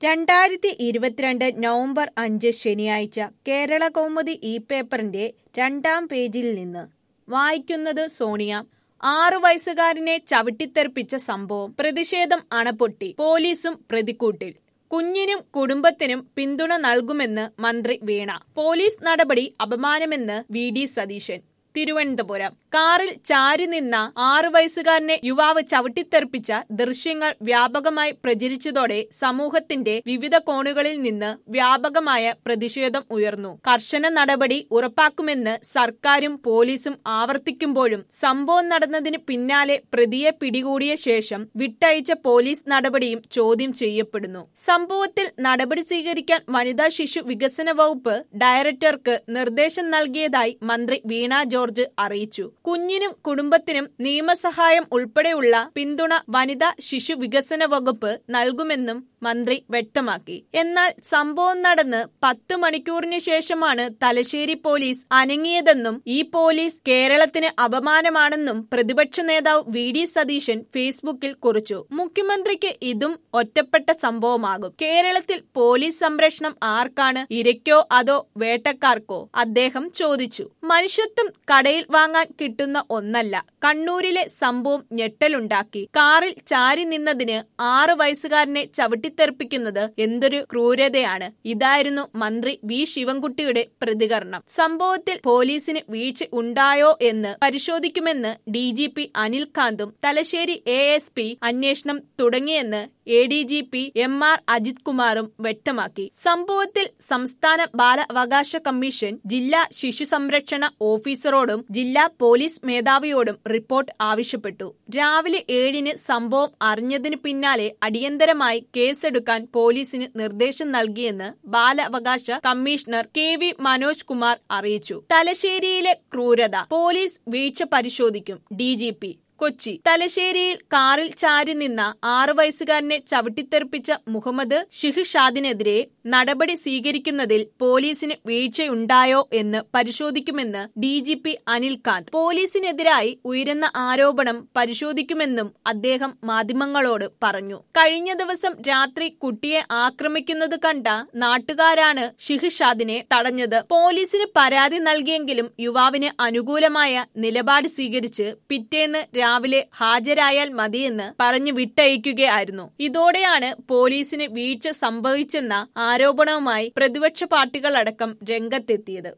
രണ്ടായിരത്തി ഇരുപത്തിരണ്ട് നവംബർ അഞ്ച് ശനിയാഴ്ച കേരള കൗമുദി ഇ പേപ്പറിന്റെ രണ്ടാം പേജിൽ നിന്ന് വായിക്കുന്നത് സോണിയ ആറു വയസ്സുകാരനെ ചവിട്ടിത്തെറിപ്പിച്ച സംഭവം പ്രതിഷേധം അണപൊട്ടി പോലീസും പ്രതിക്കൂട്ടിൽ കുഞ്ഞിനും കുടുംബത്തിനും പിന്തുണ നൽകുമെന്ന് മന്ത്രി വീണ പോലീസ് നടപടി അപമാനമെന്ന് വി ഡി സതീശൻ തിരുവനന്തപുരം കാറിൽ ചാരി നിന്ന ആറു വയസ്സുകാരനെ യുവാവ് ചവിട്ടിത്തെറിപ്പിച്ച ദൃശ്യങ്ങൾ വ്യാപകമായി പ്രചരിച്ചതോടെ സമൂഹത്തിന്റെ വിവിധ കോണുകളിൽ നിന്ന് വ്യാപകമായ പ്രതിഷേധം ഉയർന്നു കർശന നടപടി ഉറപ്പാക്കുമെന്ന് സർക്കാരും പോലീസും ആവർത്തിക്കുമ്പോഴും സംഭവം നടന്നതിന് പിന്നാലെ പ്രതിയെ പിടികൂടിയ ശേഷം വിട്ടയച്ച പോലീസ് നടപടിയും ചോദ്യം ചെയ്യപ്പെടുന്നു സംഭവത്തിൽ നടപടി സ്വീകരിക്കാൻ വനിതാ ശിശു വികസന വകുപ്പ് ഡയറക്ടർക്ക് നിർദ്ദേശം നൽകിയതായി മന്ത്രി വീണ ജോർജ് അറിയിച്ചു കുഞ്ഞിനും കുടുംബത്തിനും നിയമസഹായം ഉൾപ്പെടെയുള്ള പിന്തുണ വനിതാ ശിശു വികസന വകുപ്പ് നൽകുമെന്നും മന്ത്രി വ്യക്തമാക്കി എന്നാൽ സംഭവം നടന്ന് പത്ത് മണിക്കൂറിന് ശേഷമാണ് തലശ്ശേരി പോലീസ് അനങ്ങിയതെന്നും ഈ പോലീസ് കേരളത്തിന് അപമാനമാണെന്നും പ്രതിപക്ഷ നേതാവ് വി ഡി സതീശൻ ഫേസ്ബുക്കിൽ കുറിച്ചു മുഖ്യമന്ത്രിക്ക് ഇതും ഒറ്റപ്പെട്ട സംഭവമാകും കേരളത്തിൽ പോലീസ് സംരക്ഷണം ആർക്കാണ് ഇരയ്ക്കോ അതോ വേട്ടക്കാർക്കോ അദ്ദേഹം ചോദിച്ചു മനുഷ്യത്വം കടയിൽ വാങ്ങാൻ കിട്ടുന്ന ഒന്നല്ല കണ്ണൂരിലെ സംഭവം ഞെട്ടലുണ്ടാക്കി കാറിൽ ചാരി നിന്നതിന് ആറ് വയസ്സുകാരനെ ചവിട്ടിത്തെറിപ്പിക്കുന്നത് എന്തൊരു ക്രൂരതയാണ് ഇതായിരുന്നു മന്ത്രി വി ശിവൻകുട്ടിയുടെ പ്രതികരണം സംഭവത്തിൽ പോലീസിന് വീഴ്ച ഉണ്ടായോ എന്ന് പരിശോധിക്കുമെന്ന് ഡി ജി പി അനിൽകാന്തും തലശ്ശേരി എ എസ് പി അന്വേഷണം തുടങ്ങിയെന്ന് A D G P M R Ajith കുമാറും വ്യക്തമാക്കി സംഭവത്തിൽ സംസ്ഥാന ബാലാവകാശ കമ്മീഷൻ ജില്ലാ ശിശു സംരക്ഷണ ഓഫീസറോടും ജില്ലാ പോലീസ് മേധാവിയോടും റിപ്പോർട്ട് ആവശ്യപ്പെട്ടു രാവിലെ ഏഴിന് സംഭവം അറിഞ്ഞതിന് പിന്നാലെ അടിയന്തരമായി കേസെടുക്കാൻ പോലീസിന് നിർദ്ദേശം നൽകിയെന്ന് ബാലാവകാശ commissioner K V Manoj Kumar അറിയിച്ചു തലശ്ശേരിയിലെ ക്രൂരത പോലീസ് വീഴ്ച പരിശോധിക്കും ഡി ജി പി കൊച്ചി തലശ്ശേരിയിൽ കാറിൽ ചാരി നിന്ന ആറു വയസ്സുകാരനെ ചവിട്ടിത്തെറിപ്പിച്ച മുഹമ്മദ് ഷിഹിഷാദിനെതിരെ നടപടി സ്വീകരിക്കുന്നതിൽ പോലീസിന് വീഴ്ചയുണ്ടായോ എന്ന് പരിശോധിക്കുമെന്ന് ഡി ജി പി അനിൽകാന്ത് പോലീസിനെതിരായി ഉയരുന്ന ആരോപണം പരിശോധിക്കുമെന്നും അദ്ദേഹം മാധ്യമങ്ങളോട് പറഞ്ഞു കഴിഞ്ഞ ദിവസം രാത്രി കുട്ടിയെ ആക്രമിക്കുന്നത് കണ്ട നാട്ടുകാരാണ് ഷിഹിഷാദിനെ തടഞ്ഞത് പോലീസിന് പരാതി നൽകിയെങ്കിലും യുവാവിന് അനുകൂലമായ നിലപാട് സ്വീകരിച്ച് പിറ്റേന്ന് രാവിലെ ഹാജരായാൽ മതിയെന്ന് പറഞ്ഞു വിട്ടയക്കുകയായിരുന്നു ഇതോടെയാണ് പോലീസിന് വീഴ്ച സംഭവിച്ചെന്ന ആരോപണവുമായി പ്രതിപക്ഷ പാർട്ടികളടക്കം രംഗത്തെത്തിയത്